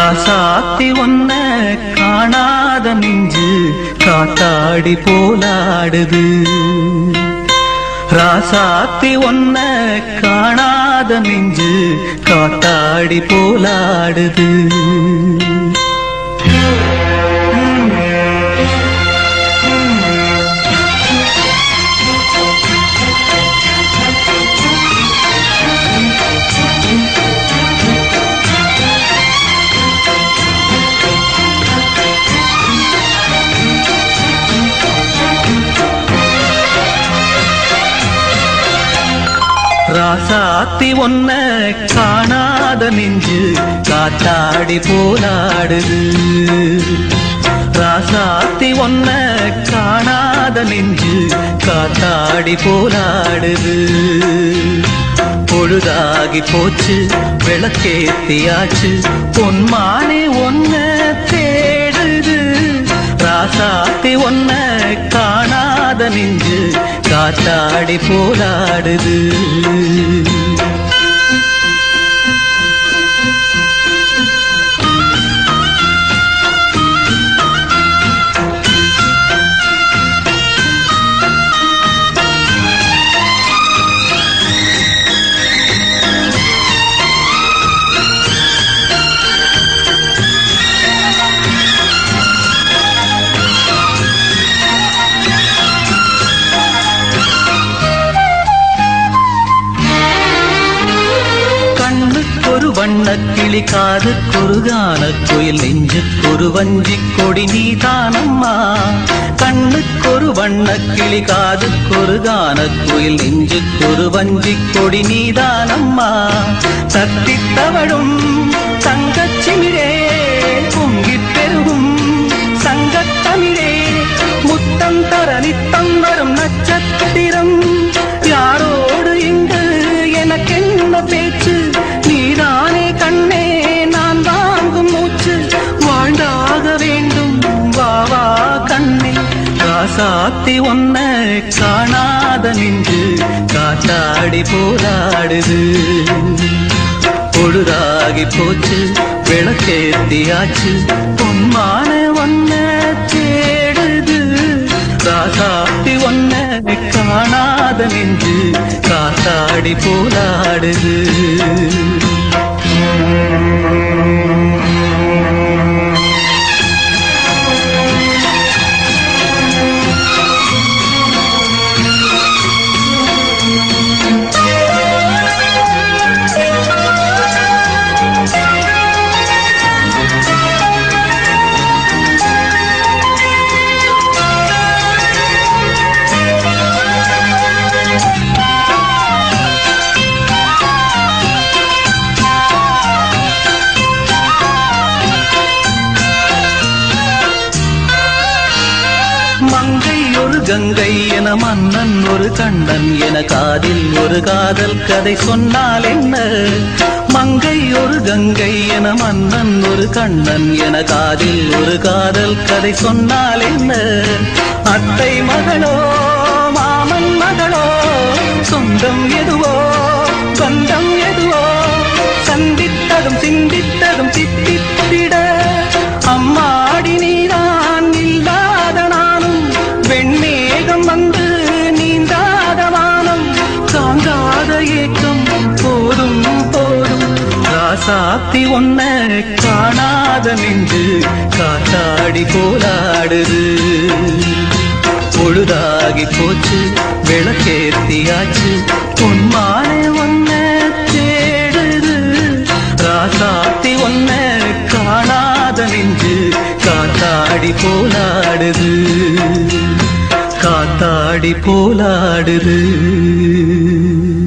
ராசாத்தி ஒன்ன காணாத நெஞ்சு காத்தாடி போலாடுது ராசாத்தி ஒன்ன காணாத நெஞ்சு காத்தாடி போலாடுது ராசாத்தி ஒன்ன காணாத நெஞ்சு காத்தாடி போலாடுது ராசாத்தி ஒன்ன காணாத நெஞ்சு காத்தாடி போலாடுது பொழுதாகி போச்சு விளக்கேத்தியாச்சு பொன்மானே ஒன்ன தேடுது ராசாத்தி ஒன்ன காணாத நெஞ்சு காத்தாடி போலாடுது கண்ணுக்கொரு வண்ண கிளி காதுக்கொரு கான குயில் நெஞ்சுக்கொரு வஞ்சி கொடி நீதானம்மா கண்ணுக்கொரு வண்ண கிளி காதுக்கொரு கான குயில் நெஞ்சுக்கொரு வஞ்சி கொடி நீதானம்மா தத்தித் தவழும் தங்கச்சிமிழே பொங்கிப் பெருகும் சங்கத்தமிழே முத்தம் தர நித்தம் வரும் நட்சத்திரம் யாரோடு இங்கு எனக்கென்ன பேச்சு நீதானே கண்ணே நான் வாங்கும் மூச்சு வாழ்ந்தாக வேண்டும் வா வா கண்ணே ராசாத்தி ஒன்ன காணாத நின்று காத்தாடி போராடுது பொழுதாகி போச்சு விளக்கேத்தியாச்சு பொன்மான ஒன்ன தேடுது ராசாத்தி ஒன்ன காணாத நின்று காத்தாடி போராடுது மங்கை ஒரு கங்கை என மன்னன் ஒரு கண்ணன் என காதில் ஒரு காதல் கதை சொன்னால் என்ன மங்கை ஒரு கங்கை என மன்னன் ஒரு கண்ணன் என காதில் ஒரு காதல் கதை சொன்னால் என்ன அத்தை மகளோ மாமன் மகளோ சொந்தம் எதுவோ சொந்தம் எதுவோ சந்தித்ததும் சிந்தித்ததும் தித்தித்திட அம்மாடி நீதான் இல்லாத நானும் வெண்மேகம் வந்து நீந்தாத வானம் தாங்காத ஏக்கம் போதும் போதும் ராசாத்தி ஒன்ன காணாத நின்று காத்தாடி போலாடுது பொழுதாகி போச்சு விளக்கேத்தியாச்சு பொன்மானே ஒன்ன தேடுது ராசாத்தி ஒன்ன காணாத நெஞ்சு காத்தாடி போலாடுது காத்தாடி போலாடுது